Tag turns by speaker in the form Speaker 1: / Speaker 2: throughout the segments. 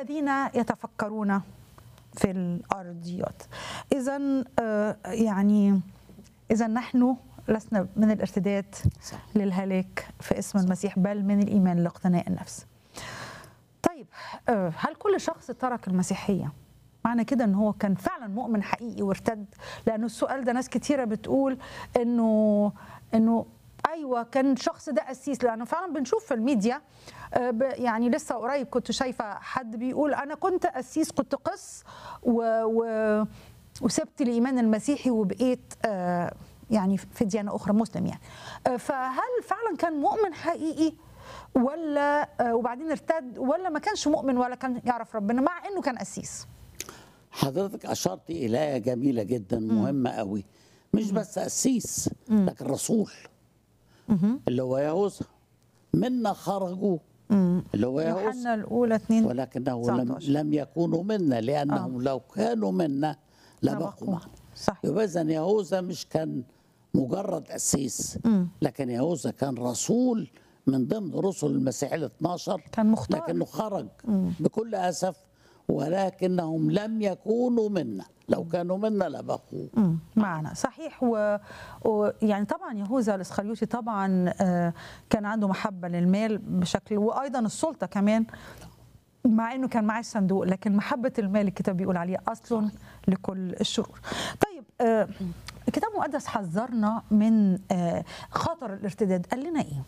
Speaker 1: الذين يتفكرون في الارضيات اذا يعني اذا نحن لسنا من الارتداد
Speaker 2: صح.
Speaker 1: للهلاك في اسم المسيح بل من الايمان لاقتناء النفس طيب آه، هل كل شخص ترك المسيحيه معنى كده ان هو كان فعلا مؤمن حقيقي وارتد لانه السؤال ده ناس كتيره بتقول انه انه ايوه كان الشخص ده قسيس لانه فعلا بنشوف في الميديا آه، ب- يعني لسه قريب كنت شايفه حد بيقول انا كنت قسيس كنت قس و, و وسبت الايمان المسيحي وبقيت آه، يعني في ديانه اخرى مسلم يعني آه، فهل فعلا كان مؤمن حقيقي ولا آه، وبعدين ارتد ولا ما كانش مؤمن ولا كان يعرف ربنا مع انه كان قسيس
Speaker 2: حضرتك اشرت الى آية جميله جدا مهمه قوي مش بس قسيس لكن رسول اللي هو يهوذا منا خرجوا اللي هو يهوذا
Speaker 1: يوحنا الاولى 2
Speaker 2: ولكنه لم,
Speaker 1: 19.
Speaker 2: لم يكونوا منا لانهم لو كانوا منا لبقوا
Speaker 1: لبقوا.
Speaker 2: معنا
Speaker 1: صح
Speaker 2: يبقى اذا يهوذا مش كان مجرد قسيس لكن يهوذا كان رسول من ضمن رسل المسيح ال 12
Speaker 1: كان مختار.
Speaker 2: لكنه خرج بكل اسف ولكنهم لم يكونوا منا لو كانوا منا لبقوا
Speaker 1: مم، معنا صحيح ويعني و... يعني طبعا يهوذا الاسخريوطي طبعا آه، كان عنده محبه للمال بشكل وايضا السلطه كمان مع انه كان معاه الصندوق لكن محبه المال الكتاب بيقول عليه اصل لكل الشرور. طيب آه، الكتاب المقدس حذرنا من آه، خطر الارتداد قال لنا ايه؟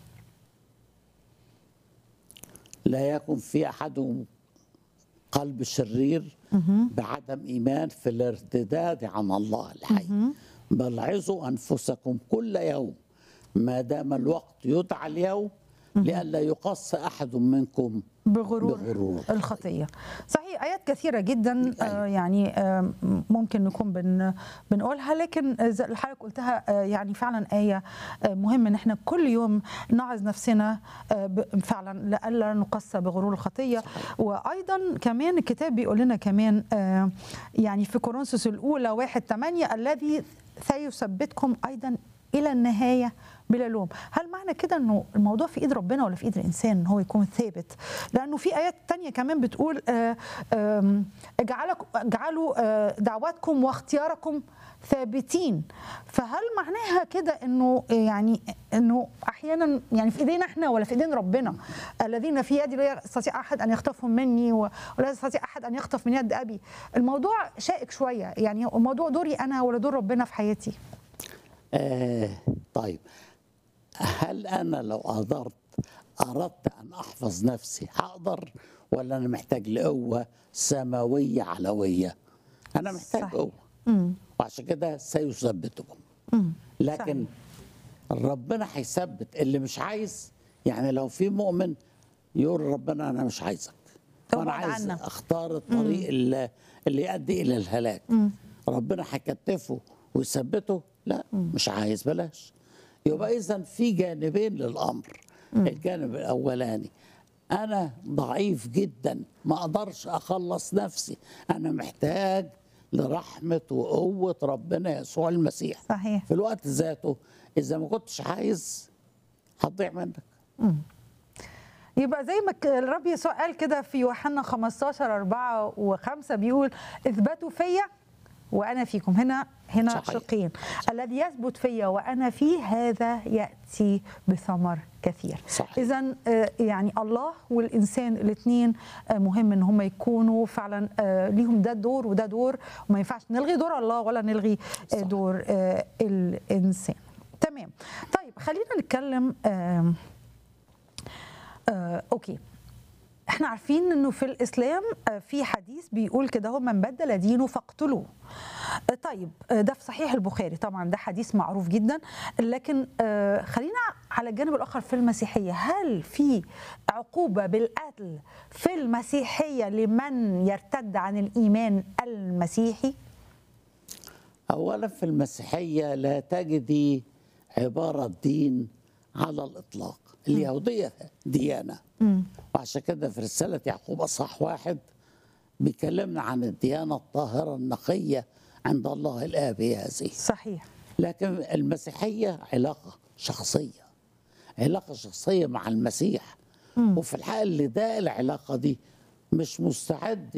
Speaker 2: لا يكن في احد قلب شرير بعدم ايمان في الارتداد عن الله الحي بل عظوا انفسكم كل يوم ما دام الوقت يدعى اليوم لئلا يقص احد منكم
Speaker 1: بغرور,
Speaker 2: بغرور.
Speaker 1: الخطيه صحيح ايات كثيره جدا آه
Speaker 2: أيوة.
Speaker 1: يعني آه ممكن نكون بن بنقولها لكن زي اللي حضرتك قلتها آه يعني فعلا ايه آه مهم ان احنا كل يوم نعظ نفسنا آه ب- فعلا لئلا نقص بغرور الخطيه وايضا كمان الكتاب بيقول لنا كمان آه يعني في كورنثوس الاولى واحد 8 الذي سيثبتكم ايضا الى النهايه بلا لوم هل معنى كده انه الموضوع في ايد ربنا ولا في ايد الانسان ان هو يكون ثابت لانه في ايات تانية كمان بتقول آه، آم، اجعلك اجعلوا آه، دعواتكم واختياركم ثابتين فهل معناها كده انه يعني انه احيانا يعني في ايدينا احنا ولا في ايدين ربنا الذين في يدي لا يستطيع احد ان يخطفهم مني و- ولا يستطيع احد ان يخطف من يد ابي الموضوع شائك شويه يعني الموضوع دوري انا ولا دور ربنا في حياتي
Speaker 2: آه طيب هل انا لو قدرت اردت ان احفظ نفسي هقدر ولا انا محتاج لقوه سماويه علويه انا محتاج
Speaker 1: صحيح.
Speaker 2: قوه وعشان كده سيثبتكم لكن ربنا هيثبت اللي مش عايز يعني لو في مؤمن يقول ربنا انا مش عايزك وانا
Speaker 1: ابعد
Speaker 2: عايز
Speaker 1: عنا.
Speaker 2: اختار الطريق اللي, اللي يؤدي الى الهلاك ربنا هيكتفه ويثبته لا مش عايز بلاش يبقى اذا في جانبين للامر الجانب الاولاني انا ضعيف جدا ما اقدرش اخلص نفسي انا محتاج لرحمه وقوه ربنا يسوع المسيح
Speaker 1: صحيح
Speaker 2: في الوقت ذاته اذا ما كنتش عايز هتضيع منك
Speaker 1: يبقى زي ما ك- الرب يسوع قال كده في يوحنا 15 4 و5 بيقول اثبتوا فيا وانا فيكم هنا هنا
Speaker 2: صحيح.
Speaker 1: شقين الذي يثبت فيا وانا فيه هذا ياتي بثمر كثير
Speaker 2: صحيح.
Speaker 1: اذا يعني الله والانسان الاثنين مهم ان هم يكونوا فعلا آه، ليهم ده دور وده دور وما ينفعش نلغي دور الله ولا نلغي آه،
Speaker 2: صح.
Speaker 1: دور آه، الانسان تمام طيب خلينا نتكلم آم، آه، اوكي احنا عارفين انه في الاسلام آه، في حديث بيقول كده هو من بدل دينه فاقتلوه آه، طيب آه، ده في صحيح البخاري طبعا ده حديث معروف جدا لكن آه، خلينا على الجانب الاخر في المسيحيه هل في عقوبه بالقتل في المسيحيه لمن يرتد عن الايمان المسيحي
Speaker 2: اولا في المسيحيه لا تجدي عباره دين على الاطلاق اليهوديه ديانه وعشان كده في رساله يعقوب اصحاح واحد بيكلمنا عن الديانه الطاهره النقيه عند الله الاب هي هذه
Speaker 1: صحيح
Speaker 2: لكن المسيحيه علاقه شخصيه علاقه شخصيه مع المسيح وفي الحقيقه اللي ده العلاقه دي مش مستعد